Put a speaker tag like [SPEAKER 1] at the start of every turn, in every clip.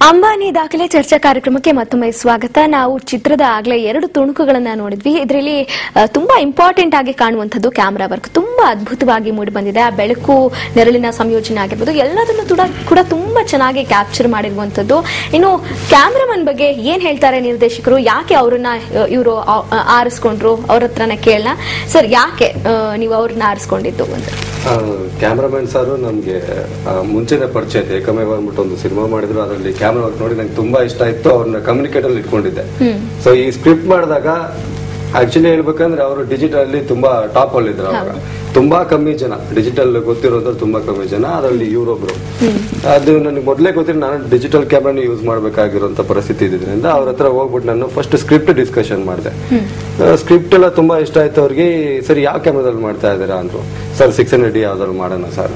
[SPEAKER 1] ಅಂಬಾನಿ ದಾಖಲೆ ಚರ್ಚಾ ಕಾರ್ಯಕ್ರಮಕ್ಕೆ ಮತ್ತೊಮ್ಮೆ ಸ್ವಾಗತ ನಾವು ಚಿತ್ರದ ಆಗ್ಲೇ ಎರಡು ತುಣುಕುಗಳನ್ನ ನೋಡಿದ್ವಿ ಇದರಲ್ಲಿ ಆ, ತುಂಬಾ ಇಂಪಾರ್ಟೆಂಟ್ ಆಗಿ ಕಾಣುವಂಥದ್ದು ಕ್ಯಾಮ್ರಾ ವರ್ಕ್ ತುಂಬಾ ಅದ್ಭುತವಾಗಿ ಮೂಡಿ ಬಂದಿದೆ ಆ ಬೆಳಕು ನೆರಳಿನ ಸಂಯೋಜನೆ ಆಗಿರ್ಬೋದು ಎಲ್ಲದನ್ನು ಕೂಡ ಕೂಡ ತುಂಬಾ ಚೆನ್ನಾಗಿ ಕ್ಯಾಪ್ಚರ್ ಮಾಡಿರುವಂಥದ್ದು ಇನ್ನು ಕ್ಯಾಮ್ರಾಮನ್ ಬಗ್ಗೆ ಏನ್ ಹೇಳ್ತಾರೆ ನಿರ್ದೇಶಕರು ಯಾಕೆ ಅವರನ್ನ ಇವರು ಆರಿಸ್ಕೊಂಡ್ರು ಅವ್ರ ಹತ್ರನೇ ಕೇಳೋಣ ಸರ್ ಯಾಕೆ ಆ, ನೀವು ಅವ್ರನ್ನ ಆರಿಸ್ಕೊಂಡಿದ್ದು ಅಂತ
[SPEAKER 2] ಕ್ಯಾಮ್ರಾಮನ್ ಸಾರು ನಮಗೆ ಮುಂಚೆನೆ ಪರಿಚಯ ಇದೆ ಏಕಮೇವ ಅಂದ್ಬಿಟ್ಟು ಒಂದು ಸಿನಿಮಾ ಮಾಡಿದ್ರು ಅದರಲ್ಲಿ ಕ್ಯಾಮ್ರಾ ವರ್ಕ್ ನೋಡಿ ನಂಗೆ ತುಂಬಾ ಇಷ್ಟ ಇತ್ತು ಅವ್ರನ್ನ ಕಮ್ಯುನಿಕೇಟ್ ಅಲ್ಲಿ ಇಟ್ಕೊಂಡಿದ್ದೆ ಸೊ ಈ ಸ್ಕ್ರಿಪ್ಟ್ ಮಾಡಿದಾಗ ಆಕ್ಚುಲಿ ಹೇಳ್ಬೇಕಂದ್ರೆ ಅವರು ಡಿಜಿಟಲ್ ಅಲ್ಲಿ ತುಂಬಾ ಟಾಪ್ ಅಲ್ಲಿ ಇದ್ರು ಅವಾಗ ತುಂಬಾ ಕಮ್ಮಿ ಜನ ಡಿಜಿಟಲ್ ಗೊತ್ತಿರೋದ್ರ ತುಂಬಾ ಕಮ್ಮಿ ಜನ ಅದರಲ್ಲಿ ಇವರೊಬ್ರು ಅದು ನನಗೆ ಮೊದಲೇ ಗೊತ್ತಿರೋ ನಾನು ಡಿಜಿಟಲ್ ಕ್ಯಾಮ್ರಾನ ಯೂಸ್ ಮಾಡ್ಬೇಕಾಗಿರುವಂತ ಪರಿಸ್ಥಿತಿ ಇದ್ರಿಂದ ಅವ್ರ ಹತ್ರ ಹೋಗ್ಬಿಟ್ಟು ನಾನು ಫಸ್ಟ್ ಸ್ಕ್ರಿಪ್ಟ್ ಡಿಸ್ಕಷನ್ ಮಾಡಿದೆ ಸ್ಕ್ರಿಪ್ಟ್ ಎಲ್ಲ ತುಂಬಾ ಇಷ್ಟ ಆಯ್ತು ಅವ್ರಿಗೆ ಸರಿ ಯಾವ ಕ್ಯಾಮ್ರಾದಲ್ಲಿ ಮಾಡ್ತಾ ಇದ್ದೀರಾ ಅಂದ್ರು ಸರ್ ಸಿಕ್ಸ್ ಹಂಡ್ರೆಡ್ ಡಿ ಯಾವ್ದಾದ್ರು ಮಾಡೋಣ ಸರ್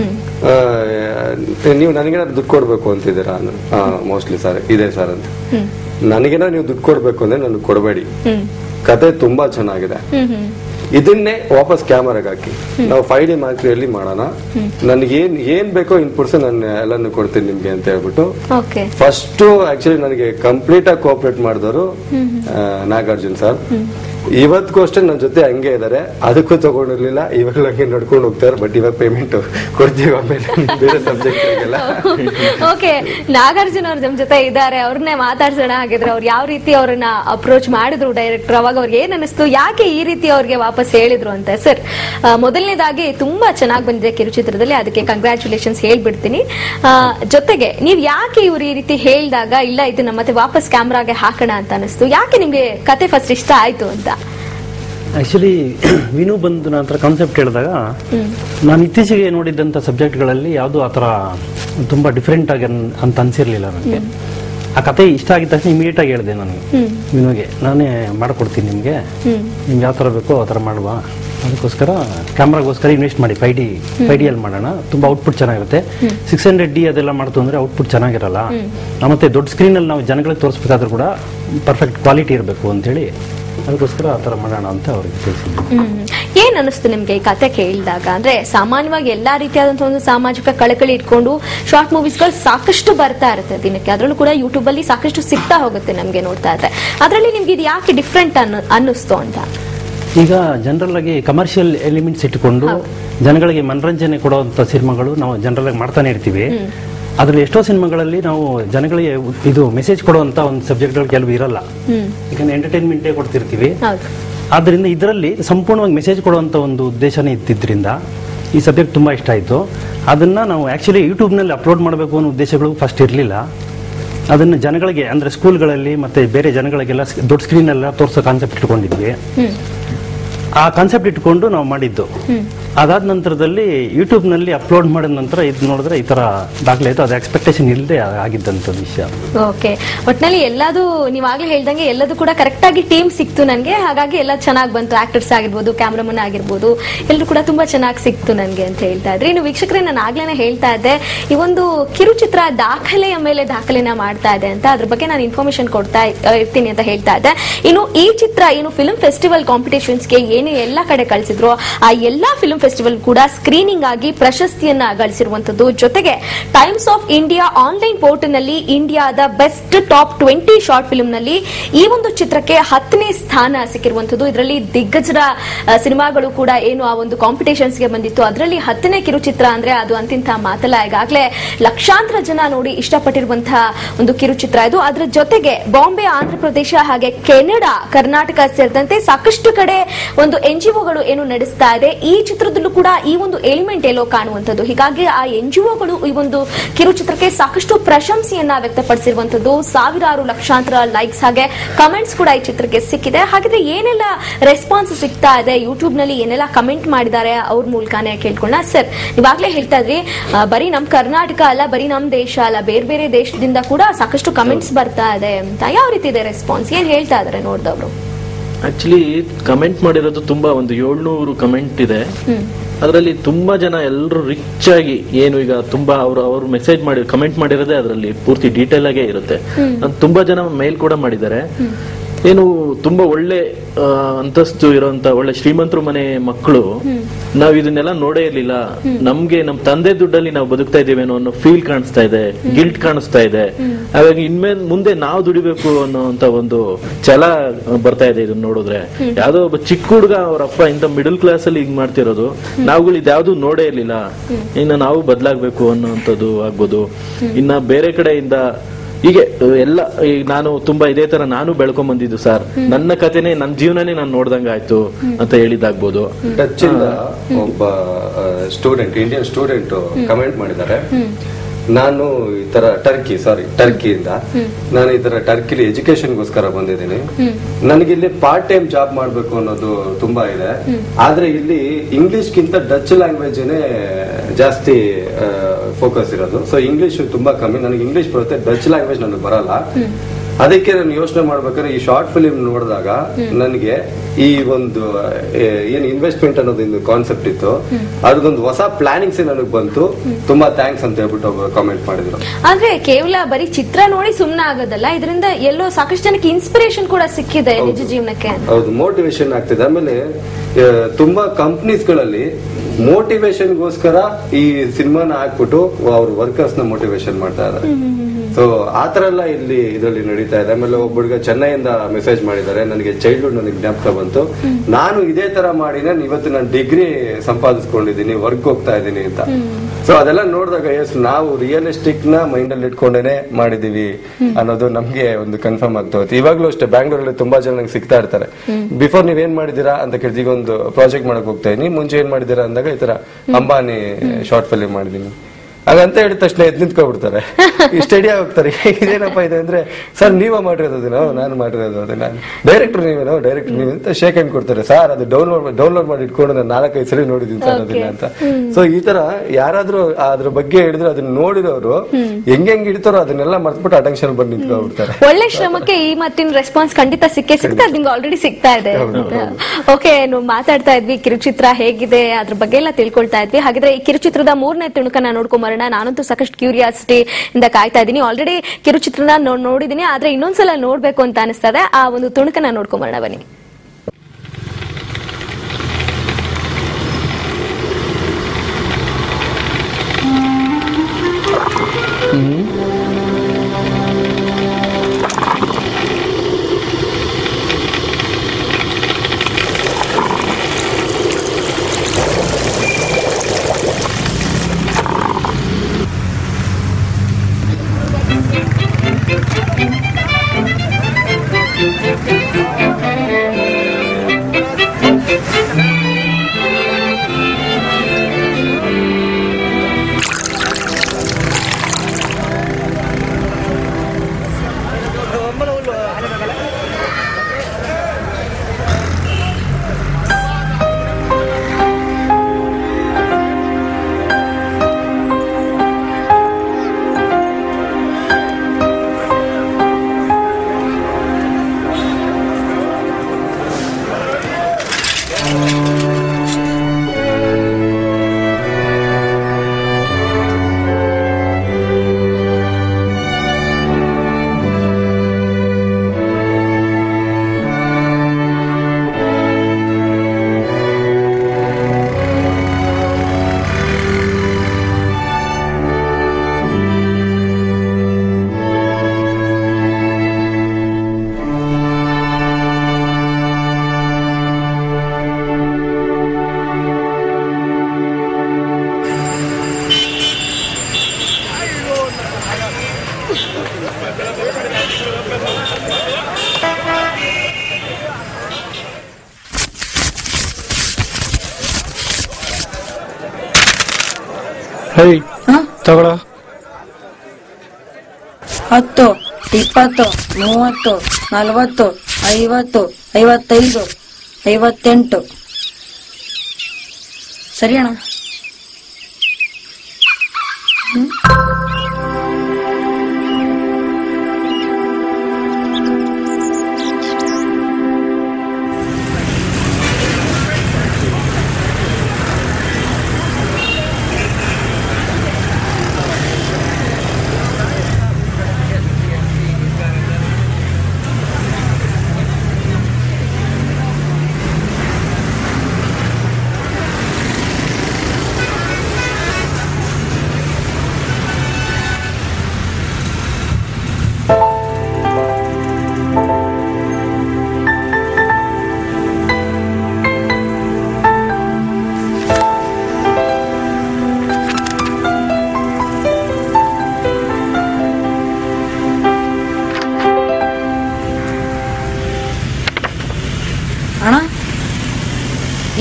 [SPEAKER 2] ನೀವು ನನಗೇನಾದ್ರು ದುಡ್ಡು ಕೊಡ್ಬೇಕು ಅಂತಿದ್ದೀರಾ ಮೋಸ್ಟ್ಲಿ ಸರ್ ಇದೆ ಸರ್ ಅಂತ ನನಗೇನಾದ್ರು ನೀವು ದುಡ್ಡು ಕೊಡ್ಬೇಕು ಅಂದ್ರೆ ನನಗೆ ಕೊಡಬೇಡಿ ಕತೆ ತುಂಬಾ ಚೆನ್ನಾಗಿದೆ ಇದನ್ನೇ ವಾಪಸ್ ಕ್ಯಾಮರಾಗೆ ಹಾಕಿ ನಾವು ಫೈವ್ ಡಿ ಮಾರ್ಕ್ರಿಯಲ್ಲಿ ಮಾಡೋಣ ನನಗೆ ಏನ್ ಏನ್ ಬೇಕೋ ಇನ್ಪುಟ್ಸ್ ನಾನು ಎಲ್ಲಾನು ಕೊಡ್ತೀನಿ ನಿಮ್ಗೆ ಅಂತ ಹೇಳ್ಬಿಟ್ಟು
[SPEAKER 1] ಓಕೆ
[SPEAKER 2] ಫಸ್ಟ್ ಆಕ್ಚುಲಿ ನನಗೆ ಕಂಪ್ಲೀಟ್ ಆಗಿ ಕೋಆಪರೇಟ್ ಮಾಡಿದವರು ನಾಗಾರ್ಜುನ್ ಸರ್ ಇವತ್ತಿಗೂ ಅಷ್ಟೇ ನನ್ನ ಜೊತೆ ಹಂಗೆ ಇದಾರೆ ಅದಕ್ಕೂ ತಗೊಂಡಿರ್ಲಿಲ್ಲ ಇವಾಗಲೂ ಹಂಗೆ ನಡ್ಕೊಂಡು ಹೋಗ್ತಾರೆ ಬಟ್ ಇವಾಗ ಪೇಮೆಂಟ್ ಕೊಡ್ತೀವಿ ಆಮೇಲೆ ಬೇರೆ ಸಬ್ಜೆಕ್ಟ್ಗಳಿಗೆಲ್ಲ
[SPEAKER 1] ಓಕೆ ನಾಗಾರ್ಜುನ ಅವ್ರ ನಮ್ ಜೊತೆ ಇದ್ದಾರೆ ಅವ್ರನ್ನೇ ಮಾತಾಡ್ಸೋಣ ಹಾಗಿದ್ರೆ ಅವ್ರು ಯಾವ ರೀತಿ ಅವ್ರನ್ನ ಅಪ್ರೋಚ್ ಮಾಡಿದ್ರು ಡೈರೆಕ್ಟರ್ ಅವಾಗ ಅವ್ರಿಗೆ ಏನ್ ಅನಿಸ್ತು ಯಾಕೆ ಈ ರೀತಿ ಅವ್ರಿಗೆ ವಾಪಸ್ ಹೇಳಿದ್ರು ಅಂತ ಸರ್ ಮೊದಲನೇದಾಗಿ ತುಂಬಾ ಚೆನ್ನಾಗಿ ಬಂದಿದೆ ಕಿರುಚಿತ್ರದಲ್ಲಿ ಅದಕ್ಕೆ ಕಂಗ್ರ್ಯಾಚುಲೇಷನ್ಸ್ ಹೇಳ್ಬಿಡ್ತೀನಿ ಆ, ಜೊತೆಗೆ ನೀವ್ ಯಾಕೆ ಇವ್ರು ಈ ರೀತಿ ಹೇಳಿದಾಗ ಇಲ್ಲ ಇದನ್ನ ಮತ್ತೆ ವಾಪಸ್ ಕ್ಯಾಮ್ರಾಗೆ ಹಾಕೋಣ ಅಂತ ಅನಿಸ್ತು ಯಾಕೆ ನಿಮ್ಗೆ ಕತೆ ಫಸ್ಟ್ ಇಷ್ಟ ಆಯ್ತು ಅಂತ
[SPEAKER 3] ಆಕ್ಚುಲಿ ವಿನು ಬಂದು ನನ್ನ ಹತ್ರ ಕಾನ್ಸೆಪ್ಟ್ ಹೇಳಿದಾಗ ನಾನು ಇತ್ತೀಚೆಗೆ ನೋಡಿದ್ದಂಥ ಸಬ್ಜೆಕ್ಟ್ಗಳಲ್ಲಿ ಯಾವುದು ಆ ಥರ ತುಂಬ ಡಿಫ್ರೆಂಟ್ ಆಗಿ ಅನ್- ಅಂತ ಅನ್ಸಿರ್ಲಿಲ್ಲ ನನಗೆ ಆ ಕತೆ ಇಷ್ಟ ಆಗಿದ ತಕ್ಷಣ ಇಮಿಡಿಯೇಟ್ ಆಗಿ ಹೇಳಿದೆ ನನಗೆ ವಿನುಗೆ ನಾನೇ ಮಾಡ್ಕೊಡ್ತೀನಿ ನಿಮಗೆ ನಿಮ್ಗೆ ಯಾವ ಥರ ಬೇಕೋ ಆ ಥರ ಮಾಡುವ ಅದಕ್ಕೋಸ್ಕರ ಕ್ಯಾಮ್ರಾಗೋಸ್ಕರ ಇನ್ವೆಸ್ಟ್ ಮಾಡಿ ಫೈ ಡಿ ಫೈ ಡಿ ಅಲ್ಲಿ ಮಾಡೋಣ ತುಂಬ ಔಟ್ಪುಟ್ ಚೆನ್ನಾಗಿರುತ್ತೆ ಸಿಕ್ಸ್ ಹಂಡ್ರೆಡ್ ಡಿ ಅದೆಲ್ಲ ಮಾಡ್ತು ಅಂದರೆ ಔಟ್ಪುಟ್ ಚೆನ್ನಾಗಿರಲ್ಲ ಆ, ಮತ್ತೆ ದೊಡ್ಡ ಸ್ಕ್ರೀನಲ್ಲಿ ನಾವು ಜನಗಳಿಗೆ ತೋರಿಸ್ಬೇಕಾದ್ರೂ ಕೂಡ ಪರ್ಫೆಕ್ಟ್ ಕ್ವಾಲಿಟಿ ಇರಬೇಕು ಅಂತೇಳಿ ಅದಕ್ಕೋಸ್ಕರ ಆ ಥರ ಮಾಡೋಣ ಅಂತ ಅವ್ರಿಗೆ ತಿಳಿಸಿದ್ವಿ
[SPEAKER 1] ಹ್ಮ್. ಏನ್ ಅನಿಸ್ತು ನಿಮ್ಗೆ ಈ ಕತೆ ಕೇಳಿದಾಗ ಅಂದ್ರೆ ಸಾಮಾನ್ಯವಾಗಿ ಎಲ್ಲಾ ರೀತಿಯಾದಂತಹ ಒಂದು ಸಾಮಾಜಿಕ ಕಳಕಳಿ ಇಟ್ಕೊಂಡು ಶಾರ್ಟ್ ಮೂವೀಸ್ಗಳು ಸಾಕಷ್ಟು ಬರ್ತಾ ಇರುತ್ತೆ ದಿನಕ್ಕೆ ಅದರಲ್ಲೂ ಕೂಡ ಯೂಟ್ಯೂಬ್ ಅಲ್ಲಿ ಸಾಕಷ್ಟು ಸಿಗ್ತಾ ಹೋಗುತ್ತೆ ನಮ್ಗೆ ನೋಡ್ತಾ ಇದ್ರೆ ಅದರಲ್ಲಿ ನಿಮ್ಗೆ ಇದು ಯಾಕೆ ಡಿಫ್ರೆಂಟ್ ಅನ್ನು ಅನ್ನಿಸ್ತು ಅಂತ
[SPEAKER 3] ಈಗ ಜನರಲ್ ಆಗಿ ಕಮರ್ಷಿಯಲ್ ಎಲಿಮೆಂಟ್ಸ್ ಇಟ್ಟುಕೊಂಡು ಜನಗಳಿಗೆ ಮನರಂಜನೆ ಕೊಡುವಂತ ಸಿನಿಮಾಗಳು ನಾವು ಜನರಲ್ ಆಗಿ ಮಾಡ್ತಾನೆ ಇರ್ತೀವಿ ಅದ್ರಲ್ಲಿ ಎಷ್ಟೋ ಸಿನಿಮಾಗಳಲ್ಲಿ ನಾವು ಜನಗಳಿಗೆ ಉ- ಇದು ಮೆಸೇಜ್ ಕೊಡುವಂತ ಒಂದು ಸಬ್ಜೆಕ್ಟ್ಗಳು ಕೆಲವು ಇರಲ್ಲ
[SPEAKER 1] ಹ್ಮ್
[SPEAKER 3] ಈಗ ಎಂಟರ್ಟೈನ್ಮೆಂಟೇ ಕೊಡ್ತಿರ್ತೀವಿ
[SPEAKER 1] ಹೌದು
[SPEAKER 3] ಆದ್ರಿಂದ ಇದರಲ್ಲಿ ಸಂಪೂರ್ಣವಾಗಿ ಮೆಸೇಜ್ ಕೊಡುವಂತ ಒಂದು ಉದ್ದೇಶನೇ ಇದ್ದಿದ್ರಿಂದ ಈ ಸಬ್ಜೆಕ್ಟ್ ತುಂಬಾ ಇಷ್ಟ ಆಯಿತು ಅದನ್ನ ನಾವು ಆಕ್ಚುಲಿ ಯೂಟ್ಯೂಬ್ನಲ್ಲಿ ಅಪ್ಲೋಡ್ ಮಾಡಬೇಕು ಅನ್ನೋ ಉದ್ದೇಶಗಳು ಫಸ್ಟ್ ಇರಲಿಲ್ಲ ಅದನ್ನು ಜನಗಳಿಗೆ ಅಂದ್ರೆ ಸ್ಕೂಲ್ಗಳಲ್ಲಿ ಮತ್ತೆ ಬೇರೆ ಜನಗಳಿಗೆಲ್ಲ ಸ್- ದೊಡ್ಡ ಸ್ಕ್ರೀನ್ ಎಲ್ಲ ತೋರಿಸೋ ಕಾನ್ಸೆಪ್ಟ್ ಇಟ್ಕೊಂಡಿದ್ವಿ
[SPEAKER 1] ಹ್ಮ್
[SPEAKER 3] ಆ ಕಾನ್ಸೆಪ್ಟ್ ಇಟ್ಕೊಂಡು ನಾವು ಮಾಡಿದ್ದು ಅದಾದ ನಂತರದಲ್ಲಿ ಯೂಟ್ಯೂಬ್ ನಲ್ಲಿ ಅಪ್ಲೋಡ್ ಮಾಡಿದ ನಂತರ ಇದು ನೋಡಿದ್ರೆ ಈ ತರ ದಾಖಲೆ ಆಯ್ತು ಅದು ಎಕ್ಸ್ಪೆಕ್ಟೇಷನ್ ಇಲ್ಲದೆ ಆಗಿದ್ದಂಥದ್ದು ವಿಷಯ
[SPEAKER 1] ಓಕೆ ಒಟ್ನಲ್ಲಿ ಎಲ್ಲದು ನೀವಾಗ್ಲೇ ಹೇಳ್ದಂಗೆ ಎಲ್ಲದೂ ಕೂಡ ಕರೆಕ್ಟ್ ಆಗಿ ಟೀಮ್ ಸಿಕ್ತು ನನಗೆ ಹಾಗಾಗಿ ಎಲ್ಲ ಚೆನ್ನಾಗಿ ಬಂತು ಆಕ್ಟರ್ಸ್ ಆಗಿರ್ಬೋದು ಕ್ಯಾಮ್ರಾಮನ್ ಆಗಿರ್ಬೋದು ಎಲ್ಲರೂ ಕೂಡ ತುಂಬಾ ಚೆನ್ನಾಗಿ ಸಿಕ್ತು ನನಗೆ ಅಂತ ಹೇಳ್ತಾ ಇದ್ರಿ ಇನ್ನು ವೀಕ್ಷಕರೇ ನಾನು ಆಗ್ಲೇನೆ ಹೇಳ್ತಾ ಇದ್ದೆ ಈ ಒಂದು ಕಿರುಚಿತ್ರ ದಾಖಲೆಯ ಮೇಲೆ ದಾಖಲೆನ ಮಾಡ್ತಾ ಇದೆ ಅಂತ ಅದ್ರ ಬಗ್ಗೆ ನಾನು ಇನ್ಫಾರ್ಮೇಶನ್ ಕೊಡ್ತಾ ಇ- ಇರ್ತೀನಿ ಅಂತ ಹೇಳ್ತಾ ಇದ್ದೆ ಇನ್ನು ಈ ಚಿತ್ರ ಏನು ಫಿಲ್ಮ್ ಫೆಸ್ಟಿವಲ್ ಕಾಂಪಿಟೇಷನ್ಸ್ಗೆ ಏನು ಎಲ್ಲ ಕಡೆ ಕಳಿಸಿದ್ರು ಆ ಎಲ್ಲಾ ಫಿಲ್ಮ್ ಫೆಸ್ಟಿವಲ್ ಕೂಡ ಸ್ಕ್ರೀನಿಂಗ್ ಆಗಿ ಪ್ರಶಸ್ತಿಯನ್ನ ಗಳಿಸಿರುವಂತದ್ದು ಜೊತೆಗೆ Times of India online portal ನಲ್ಲಿ ಇಂಡಿಯಾದ best top twenty short film ನಲ್ಲಿ ಈ ಒಂದು ಚಿತ್ರಕ್ಕೆ ಹತ್ತನೇ ಸ್ಥಾನ ಸಿಕ್ಕಿರುವಂತದ್ದು ಇದರಲ್ಲಿ ದಿಗ್ಗಜರ ಆ, ಸಿನಿಮಾಗಳು ಕೂಡ ಏನು ಆ ಒಂದು ಕಾಂಪಿಟೇಷನ್ಸ್ ಗೆ ಬಂದಿತ್ತು ಅದರಲ್ಲಿ ಹತ್ತನೇ ಕಿರುಚಿತ್ರ ಅಂದ್ರೆ ಅದು ಅಂತಿಂತ ಮಾತಲ್ಲ ಈಗಾಗಲೇ ಲಕ್ಷಾಂತರ ಜನ ನೋಡಿ ಇಷ್ಟಪಟ್ಟಿರುವಂತಹ ಒಂದು ಕಿರುಚಿತ್ರ ಇದು ಅದರ ಜೊತೆಗೆ ಬಾಂಬೆ ಆಂಧ್ರ ಪ್ರದೇಶ ಹಾಗೆ ಕೆನಡಾ ಕರ್ನಾಟಕ ಸೇರಿದಂತೆ ಸಾಕಷ್ಟು ಕಡೆ ಒಂದು ಎನ್ ಗಳು ಏನು ನಡೆಸ್ತಾ ಇದೆ ಈ ಚಿತ್ರದಲ್ಲೂ ಕೂಡ ಈ ಒಂದು ಎಲಿಮೆಂಟ್ ಎಲ್ಲೋ ಕಾಣುವಂಥದ್ದು ಹೀಗಾಗಿ ಆ ಎನ್ ಗಳು ಈ ಒಂದು ಕಿರುಚಿತ್ರಕ್ಕೆ ಸಾಕಷ್ಟು ಪ್ರಶಂಸೆಯನ್ನ ವ್ಯಕ್ತಪಡಿಸಿರುವಂತದ್ದು ಸಾವಿರಾರು ಲಕ್ಷಾಂತರ ಲೈಕ್ಸ್ ಹಾಗೆ ಕಮೆಂಟ್ಸ್ ಕೂಡ ಈ ಚಿತ್ರಕ್ಕೆ ಸಿಕ್ಕಿದೆ ಹಾಗಿದ್ರೆ ಏನೆಲ್ಲ ರೆಸ್ಪಾನ್ಸ್ ಸಿಗ್ತಾ ಇದೆ ಯೂಟ್ಯೂಬ್ ನಲ್ಲಿ ಏನೆಲ್ಲ ಕಮೆಂಟ್ ಮಾಡಿದ್ದಾರೆ ಅವ್ರ ಮೂಲಕನೇ ಕೇಳ್ಕೊಳ್ಳೋಣ ಸರ್ ನೀವಾಗ್ಲೇ ಹೇಳ್ತಾ ಇದ್ರಿ ಆ, ಬರೀ ನಮ್ ಕರ್ನಾಟಕ ಅಲ್ಲ ಬರೀ ನಮ್ ದೇಶ ಅಲ್ಲ ಬೇರೆ ಬೇರೆ ದೇಶದಿಂದ ಕೂಡ ಸಾಕಷ್ಟು ಕಮೆಂಟ್ಸ್ ಬರ್ತಾ ಇದೆ ಅಂತ ಯಾವ ರೀತಿ ಇದೆ ರೆಸ್ಪಾನ್ಸ್ ಏನ್ ಹೇಳ್ತಾ ಇದಾರೆ ನೋಡಿದವರು
[SPEAKER 4] ಆಕ್ಚುಲಿ ಕಮೆಂಟ್ ಮಾಡಿರೋದು ತುಂಬಾ ಒಂದು ಏಳ್ನೂರು ಕಮೆಂಟ್ ಇದೆ ಅದರಲ್ಲಿ ತುಂಬಾ ಜನ ಎಲ್ಲರೂ ರಿಚ್ ಆಗಿ ಏನು ಈಗ ತುಂಬಾ ಅವರು ಅವ್ರು ಮೆಸೇಜ್ ಮಾಡಿ ಕಮೆಂಟ್ ಮಾಡಿರೋದೇ ಅದರಲ್ಲಿ ಪೂರ್ತಿ ಡೀಟೇಲ್ ಆಗೇ ಇರುತ್ತೆ ಅದ್ ತುಂಬಾ ಜನ ಮೇಲ್ ಕೂಡ ಮಾಡಿದ್ದಾರೆ ಏನು ತುಂಬಾ ಒಳ್ಳೆ ಆ, ಅಂತಸ್ತು ಇರೋಂತ ಒಳ್ಳೆ ಶ್ರೀಮಂತರು ಮನೆ ಮಕ್ಕಳು ನಾವ್ ಇದನ್ನೆಲ್ಲ ನೋಡೇ ಇರ್ಲಿಲ್ಲ ನಮ್ಗೆ ನಮ್ ತಂದೆ ದುಡ್ಡಲ್ಲಿ ನಾವು ಬದುಕ್ತಾ ಇದೀವೇನೋ ಅನ್ನೋ ಫೀಲ್ ಕಾಣಿಸ್ತಾ ಇದೆ ಗಿಲ್ಟ್ ಕಾಣಿಸ್ತಾ ಇದೆ ಹಾಗಾಗಿ ಇನ್ಮೇಲೆ ಮುಂದೆ ನಾವು ದುಡಿಬೇಕು ಅನ್ನೋಂತ ಒಂದು ಛಲ ಬರ್ತಾ ಇದೆ ಇದನ್ನ ನೋಡಿದ್ರೆ ಯಾವ್ದೋ ಒಬ್ಬ ಚಿಕ್ಕ ಹುಡುಗ ಅವ್ರ ಅಪ್ಪ ಇಂತ ಮಿಡಲ್ ಕ್ಲಾಸ್ ಅಲ್ಲಿ ಹಿಂಗ್ ಮಾಡ್ತಿರೋದು ನಾವುಗಳು ಇದ್ಯಾವ್ದು ನೋಡೇ ಇರ್ಲಿಲ್ಲ ಇನ್ನ ನಾವು ಬದಲಾಗ್ಬೇಕು ಅನ್ನೋಂಥದ್ದು ಆಗ್ಬೋದು ಇನ್ನ ಬೇರೆ ಕಡೆಯಿಂದ ಹೀಗೆ ಅಹ್, ಎಲ್ಲ ಈಗ ನಾನು ತುಂಬಾ ಇದೇ ತರ ನಾನು ಬೆಳ್ಕೊಂಡ್ ಬಂದಿದ್ದು ಸರ್ ನನ್ನ ಕಥೆನೆ ನನ್ನ ಜೀವನನೇ ನಾನು ನೋಡ್ದಂಗ ಆಯ್ತು ಅಂತ ಹೇಳಿದಾಗ್ಬೋದು
[SPEAKER 2] ಟಚ್ ಇಂದ ಒಬ್ಬ ಸ್ಟೂಡೆಂಟ್ ಇಂಡಿಯನ್ ಸ್ಟೂಡೆಂಟ್ ಕಮೆಂಟ್ ಮಾಡಿದ್ದಾರೆ ನಾನು ಈ ತರ ಟರ್ಕಿ ಸಾರಿ ಟರ್ಕಿಯಿಂದ ನಾನು ಈ ತರ ಟರ್ಕಿಲಿ ಎಜುಕೇಶನ್ಗೋಸ್ಕರ ಬಂದಿದ್ದೀನಿ ನನಗೆ ಇಲ್ಲಿ ಪಾರ್ಟ್ ಟೈಮ್ ಜಾಬ್ ಮಾಡ್ಬೇಕು ಅನ್ನೋದು ತುಂಬಾ ಇದೆ ಆದ್ರೆ ಇಲ್ಲಿ ಇಂಗ್ಲಿಷ್ಗಿಂತ ಡಚ್ ಲ್ಯಾಂಗ್ವೇಜ್ ಜಾಸ್ತಿ ಫೋಕಸ್ ಇರೋದು ಸೊ ಇಂಗ್ಲಿಷ್ ತುಂಬಾ ಕಮ್ಮಿ ನನಗೆ ಇಂಗ್ಲಿಷ್ ಬರುತ್ತೆ ಡಚ್ ಲ್ಯಾಂಗ್ವೇಜ್ ನನಗೆ ಬರಲ್ಲ ಅದಕ್ಕೆ ನಾನು ಯೋಚನೆ ಮಾಡ್ಬೇಕಾದ್ರೆ ಈ ಶಾರ್ಟ್ ಫಿಲಿಂ ನೋಡಿದಾಗ ನನಗೆ ಈ ಒಂದು ಏ, ಏನ್ ಇನ್ವೆಸ್ಟ್ಮೆಂಟ್ ಅನ್ನೋದು ಕಾನ್ಸೆಪ್ಟ್ ಇತ್ತು ಅದ್ರದೊಂದು ಹೊಸ ಪ್ಲಾನಿಂಗ್ಸ್ ನನಗೆ ಬಂತು ತುಂಬಾ ಥ್ಯಾಂಕ್ಸ್ ಅಂತ ಹೇಳ್ಬಿಟ್ಟು ಒಬ್ಬ ಕಾಮೆಂಟ್ ಮಾಡಿದ್ರು
[SPEAKER 1] ಆದ್ರೆ ಕೇವಲ ಬರೀ ಚಿತ್ರ ನೋಡಿ ಸುಮ್ನೆ ಆಗೋದಲ್ಲ ಇದರಿಂದ ಎಲ್ಲೋ ಸಾಕಷ್ಟು ಜನಕ್ಕೆ ಇನ್ಸ್ಪಿರೇಷನ್ ಕೂಡ ಸಿಕ್ಕಿದೆ ನಿಜ ಜೀವನಕ್ಕೆ
[SPEAKER 2] ಹೌದು ಮೋಟಿವೇಶನ್ ಆಗ್ತಿದೆ ಆಮೇಲೆ ಆ, ತುಂಬಾ ಕಂಪ್ನೀಸ್ ಗಳಲ್ಲಿ ಮೋಟಿವೇಶನ್ಗೋಸ್ಕರ ಈ ಸಿನಿಮಾನ ಹಾಕ್ಬಿಟ್ಟು ಅವ್ರ ವರ್ಕರ್ಸ್ ನ ಮೋಟಿವೇಶನ್ ಮಾಡ್ತಾ ಇದ್ದಾರೆ ಸೊ ಆತರ ಎಲ್ಲ ಇಲ್ಲಿ ಇದರಲ್ಲಿ ನಡೀತಾ ಇದೆ ಆಮೇಲೆ ಒಬ್ಬ ಹುಡುಗ ಚೆನ್ನೈಯಿಂದ ಮೆಸೇಜ್ ಮಾಡಿದ್ದಾರೆ ನನಗೆ ಚೈಲ್ಡ್ಹುಡ್ ನನಗೆ ಜ್ಞಾಪಕ ಬಂತು ನಾನು ಇದೇ ತರ ಮಾಡಿನೇ ಇವತ್ತು ನಾನು ಡಿಗ್ರಿ ಸಂಪಾದಿಸ್ಕೊಂಡಿದ್ದೀನಿ ವರ್ಕ್ ಹೋಗ್ತಾ ಇದ್ದೀನಿ ಅಂತ ಸೊ ಅದೆಲ್ಲ ನೋಡಿದಾಗ ಎಸ್ ನಾವು ರಿಯಲಿಸ್ಟಿಕ್ ನ ಮೈಂಡ್ ಅಲ್ಲಿ ಇಟ್ಕೊಂಡೇನೆ ಮಾಡಿದೀವಿ ಅನ್ನೋದು ನಮ್ಗೆ ಒಂದು ಕನ್ಫರ್ಮ್ ಆಗ್ತಾ ಹೋಯ್ತು ಇವಾಗ್ಲೂ ಅಷ್ಟೇ ಬ್ಯಾಂಗ್ಳೂರಲ್ಲಿ ತುಂಬಾ ಜನ ನಂಗೆ ಸಿಗ್ತಾ ಇರ್ತಾರೆ ಬಿಫೋರ್ ನೀವ್ ಏನ್ ಮಾಡಿದೀರಾ ಅಂತ ಕೇಳಿದ ಈಗ ಒಂದು ಪ್ರಾಜೆಕ್ಟ್ ಮಾಡಕ್ ಹೋಗ್ತಾ ಇದೀನಿ ಮುಂಚೆ ಏನ್ ಮಾಡಿದೀರಾ ಅಂದಾಗ ಈ ತರ ಅಂಬಾನಿ ಶಾರ್ಟ್ ಫಿಲ್ಮ್ ಮಾಡಿದೀನಿ ಹಾಗಂತ ಹೇಳಿದ ತಕ್ಷಣ ಎದ್ ನಿಂತ್ಕೊಬಿಡ್ತಾರೆ ಸ್ಟಡಿ ಹೋಗ್ತಾರೆ ಇದೇನಪ್ಪ ಇದೆ ಅಂದ್ರೆ ಸರ್ ನೀವ ಮಾಡಿರೋದು ಅದನ್ನ ನಾನು ಮಾಡಿರೋದು ಅದನ್ನ ಡೈರೆಕ್ಟರ್ ನೀವೇನೋ ಡೈರೆಕ್ಟರ್ ನೀವೇ ಅಂತ ಶೇಕ್ ಹ್ಯಾಂಡ್ ಕೊಡ್ತಾರೆ ಸರ್ ಅದು ಡೌನ್ಲೋಡ್ ಡೌನ್ಲೋಡ್ ಮಾಡಿ ಇಟ್ಕೊಂಡು ನಾನು ನಾಲ್ಕೈದು ಸರಿ ನೋಡಿದೀನಿ ಸರ್ ಅದನ್ನ ಅಂತ ಸೊ ಈ ತರ ಯಾರಾದ್ರೂ ಅದ್ರ ಬಗ್ಗೆ ಹಿಡಿದ್ರೆ ಅದನ್ನ ನೋಡಿರೋರು ಹೆಂಗ್ ಹೆಂಗ್ ಹಿಡಿತಾರೋ ಅದನ್ನೆಲ್ಲ ಮರ್ತ್ಬಿಟ್ಟು ಅಟೆನ್ಷನ್ ಬಂದು ನಿಂತ್ಕೊಬಿಡ್ತಾರೆ
[SPEAKER 1] ಒಳ್ಳೆ ಶ್ರಮಕ್ಕೆ ಈ ಮತ್ತಿನ ರೆಸ್ಪಾನ್ಸ್ ಖಂಡಿತ ಸಿಕ್ಕೇ ಸಿಗ್ತಾ ನಿಮ್ಗೆ ಆಲ್ರೆಡಿ ಸಿಗ್ತಾ ಇದೆ ಓಕೆ ನಾವು ಮಾತಾಡ್ತಾ ಇದ್ವಿ ಕಿರುಚಿತ್ರ ಹೇಗಿದೆ ಅದ್ರ ಬಗ್ಗೆ ಎಲ್ಲ ತಿಳ್ಕೊಳ್ತಾ ಇದ್ವಿ ಹಾಗಿದ್ರೆ ಈ ಕಿರುಚಿತ್ರದ ಮೂರನೇ ತುಣುಕನ್ನ ನೋಡ್ಕೊಂಬರೋಣ ನಾನಂತೂ ಸಾಕಷ್ಟು ಕ್ಯೂರಿಯಾಸಿಟಿ ಇಂದ ಕಾಯ್ತಾ ಇದ್ದೀನಿ ಆಲ್ರೆಡಿ ಕಿರುಚಿತ್ರನ ನೋ- ನೋಡಿದೀನಿ ಆದ್ರೆ ಇನ್ನೊಂದ್ಸಲ ನೋಡ್ಬೇಕು ಅಂತ ಅನಿಸ್ತಾ ಇದೆ ಆ ಒಂದು ತುಣುಕನ್ನ ನೋಡ್ಕೊಂಬರೋಣ ಬನ್ನಿ
[SPEAKER 3] ಹೈ ತಗೊಳ
[SPEAKER 5] ಹತ್ತು ಇಪ್ಪತ್ತು ಮೂವತ್ತು ನಲವತ್ತು ಐವತ್ತು ಐವತ್ತೈದು ಐವತ್ತೆಂಟು ಸರಿ ಅಣ್ಣ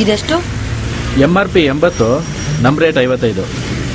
[SPEAKER 5] ಇದೆಷ್ಟು
[SPEAKER 6] ಎಂ ಆರ್ ಪಿ ಎಂಬತ್ತು ನಮ್ಮ ರೇಟ್ ಐವತ್ತೈದು